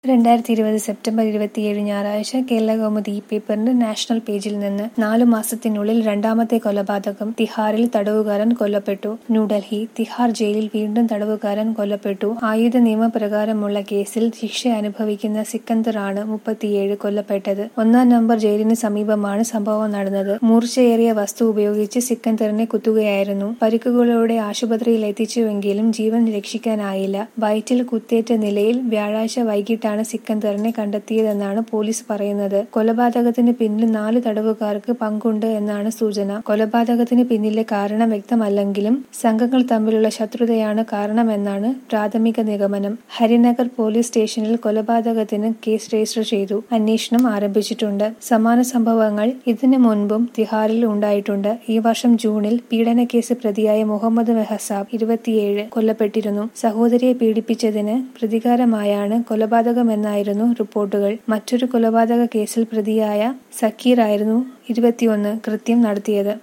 രണ്ടായിരത്തി ഇരുപത് സെപ്റ്റംബർ ഇരുപത്തിയേഴ് ഞായറാഴ്ച കേരളകൗമുദി ഈ പേപ്പറിന്റെ നാഷണൽ പേജിൽ നിന്ന് നാലു മാസത്തിനുള്ളിൽ രണ്ടാമത്തെ കൊലപാതകം തിഹാറിൽ തടവുകാരൻ കൊല്ലപ്പെട്ടു ന്യൂഡൽഹി തിഹാർ ജയിലിൽ വീണ്ടും തടവുകാരൻ കൊല്ലപ്പെട്ടു ആയുധ നിയമപ്രകാരമുള്ള കേസിൽ ശിക്ഷ അനുഭവിക്കുന്ന സിക്കന്ദറാണ് മുപ്പത്തിയേഴ് കൊല്ലപ്പെട്ടത് ഒന്നാം നമ്പർ ജയിലിന് സമീപമാണ് സംഭവം നടന്നത് മൂർച്ചയേറിയ വസ്തു ഉപയോഗിച്ച് സിക്കന്ദറിനെ കുത്തുകയായിരുന്നു പരിക്കുകളോടെ ആശുപത്രിയിൽ എത്തിച്ചുവെങ്കിലും ജീവൻ രക്ഷിക്കാനായില്ല വയറ്റിൽ കുത്തേറ്റ നിലയിൽ വ്യാഴാഴ്ച വൈകിട്ടാണ് സിക്കന്ദറിനെ കണ്ടെത്തിയതെന്നാണ് പോലീസ് പറയുന്നത് കൊലപാതകത്തിന് പിന്നിൽ നാല് തടവുകാർക്ക് പങ്കുണ്ട് എന്നാണ് സൂചന കൊലപാതകത്തിന് പിന്നിലെ കാരണം വ്യക്തമല്ലെങ്കിലും സംഘങ്ങൾ തമ്മിലുള്ള ശത്രുതയാണ് കാരണമെന്നാണ് പ്രാഥമിക നിഗമനം ഹരിനഗർ പോലീസ് സ്റ്റേഷനിൽ കൊലപാതകത്തിന് കേസ് രജിസ്റ്റർ ചെയ്തു അന്വേഷണം ആരംഭിച്ചിട്ടുണ്ട് സമാന സംഭവങ്ങൾ ഇതിനു മുൻപും തിഹാറിൽ ഉണ്ടായിട്ടുണ്ട് ഈ വർഷം ജൂണിൽ പീഡനക്കേസ് പ്രതിയായ മുഹമ്മദ് മെഹസാബ് ഇരുപത്തിയേഴ് കൊല്ലപ്പെട്ടിരുന്നു സഹോദരിയെ പീഡിപ്പിച്ചതിന് പ്രതികാരമായാണ് കൊലപാതകമെന്നായിരുന്നു റിപ്പോർട്ടുകൾ മറ്റൊരു കൊലപാതക കേസിൽ പ്രതിയായ സക്കീർ ആയിരുന്നു ഇരുപത്തിയൊന്ന് കൃത്യം നടത്തിയത്